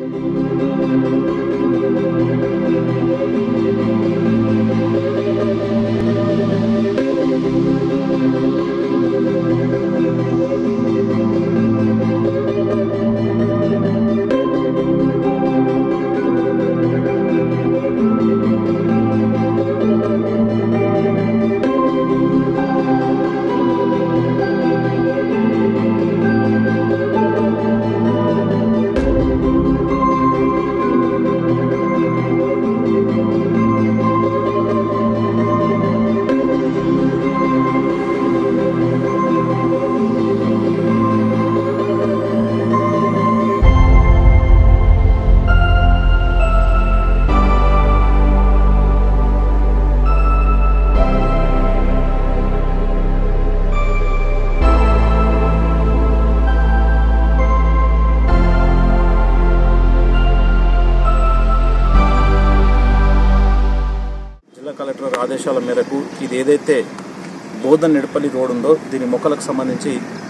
జిల్లా కలెక్టర్ ఆదేశాల మేరకు ఇది ఏదైతే బోధన్ నిడపల్లి రోడ్ ఉందో దీని మొక్కలకు సంబంధించి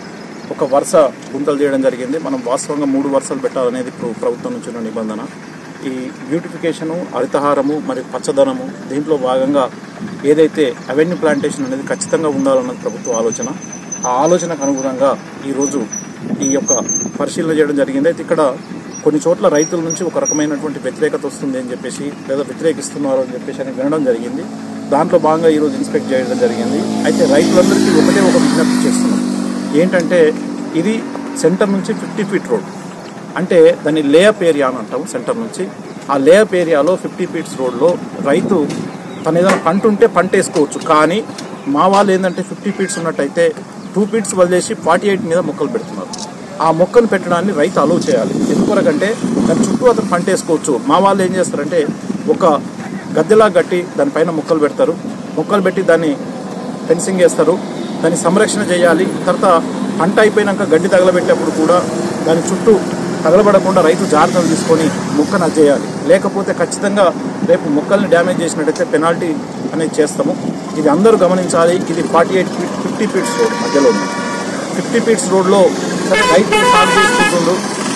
ఒక వరుస గుంతలు చేయడం జరిగింది మనం వాస్తవంగా మూడు వరుసలు పెట్టాలనేది ఇప్పుడు ప్రభుత్వం నుంచి ఉన్న నిబంధన ఈ బ్యూటిఫికేషను హరితహారము మరియు పచ్చదనము దీంట్లో భాగంగా ఏదైతే అవెన్యూ ప్లాంటేషన్ అనేది ఖచ్చితంగా ఉండాలన్నది ప్రభుత్వ ఆలోచన ఆ ఆలోచనకు అనుగుణంగా ఈరోజు ఈ యొక్క పరిశీలన చేయడం జరిగింది అయితే ఇక్కడ కొన్ని చోట్ల రైతుల నుంచి ఒక రకమైనటువంటి వ్యతిరేకత వస్తుంది అని చెప్పేసి లేదా వ్యతిరేకిస్తున్నారు అని చెప్పేసి అని వినడం జరిగింది దాంట్లో భాగంగా ఈరోజు ఇన్స్పెక్ట్ చేయడం జరిగింది అయితే రైతులందరికీ ఒకటే ఒక విజ్ఞప్తి చేస్తున్నాం ఏంటంటే ఇది సెంటర్ నుంచి ఫిఫ్టీ ఫీట్ రోడ్ అంటే దాన్ని లేఅప్ ఏరియా అని అంటాం సెంటర్ నుంచి ఆ లేఅప్ ఏరియాలో ఫిఫ్టీ ఫీట్స్ రోడ్లో రైతు తన ఏదైనా పంట ఉంటే పంట వేసుకోవచ్చు కానీ మా వాళ్ళు ఏంటంటే ఫిఫ్టీ ఫీట్స్ ఉన్నట్టయితే టూ ఫీట్స్ వదిలేసి ఫార్టీ ఎయిట్ మీద మొక్కలు పెడుతున్నారు ఆ మొక్కను పెట్టడాన్ని రైతు అలో చేయాలి ఎందుకొరకంటే దాని చుట్టూ అతను పంట వేసుకోవచ్చు మా వాళ్ళు ఏం చేస్తారంటే ఒక గద్దెలా కట్టి దానిపైన మొక్కలు పెడతారు మొక్కలు పెట్టి దాన్ని ఫెన్సింగ్ వేస్తారు దాన్ని సంరక్షణ చేయాలి తర్వాత పంట అయిపోయినాక గడ్డి తగలబెట్టేప్పుడు కూడా దాని చుట్టూ తగలబడకుండా రైతు జాగ్రత్తలు తీసుకొని మొక్కను అజ్జేయాలి లేకపోతే ఖచ్చితంగా రేపు మొక్కల్ని డ్యామేజ్ చేసినట్టయితే పెనాల్టీ అనేది చేస్తాము ఇది అందరూ గమనించాలి ఇది forty eight feet fifty feets road మధ్యలో ఉంది ఫిఫ్టీ ఫీట్స్ రోడ్లో సరే రైతు సాగు చేసుకుంటుండ్రు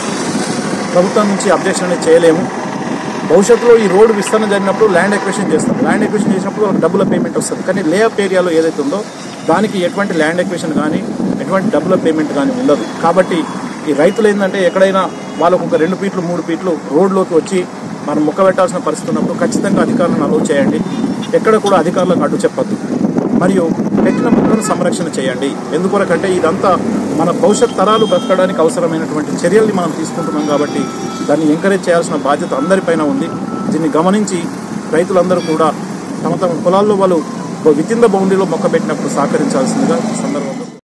ప్రభుత్వం నుంచి అబ్జెక్షన్ అనేది చేయలేము భవిష్యత్తులో ఈ రోడ్డు విస్తరణ జరిగినప్పుడు ల్యాండ్ ఎక్వేషన్ చేస్తాం ల్యాండ్ ఎక్వేషన్ చేసినప్పుడు వాళ్ళకి డబ్బుల పేమెంట్ వస్తుంది కానీ లేఅప్ ఏరియాలో ఏదైతే ఉందో దానికి ఎటువంటి ల్యాండ్ ఎక్వేషన్ కానీ ఎటువంటి డబ్బుల పేమెంట్ కానీ ఉండదు కాబట్టి ఈ రైతులు ఏంటంటే ఎక్కడైనా వాళ్ళకు ఒక రెండు ఫీట్లు మూడు ఫీట్లు రోడ్లోకి వచ్చి మనం మొక్క పెట్టాల్సిన పరిస్థితి ఉన్నప్పుడు ఖచ్చితంగా అధికారులను అలో చేయండి ఎక్కడ కూడా అధికారులకు అడ్డు చెప్పద్దు మరియు పెట్టిన మొక్కలను సంరక్షణ చేయండి ఎందుకొరకంటే ఇదంతా మన భవిష్యత్ తరాలు బ్రతకడానికి అవసరమైనటువంటి చర్యల్ని మనం తీసుకుంటున్నాం కాబట్టి దాన్ని ఎంకరేజ్ చేయాల్సిన బాధ్యత అందరిపైన ఉంది దీన్ని గమనించి రైతులందరూ కూడా తమ తమ పొలాల్లో వాళ్ళు విత్ ఇన్ ద బౌండరీలో మొక్క పెట్టినప్పుడు సహకరించాల్సిందిగా ఈ సందర్భంలో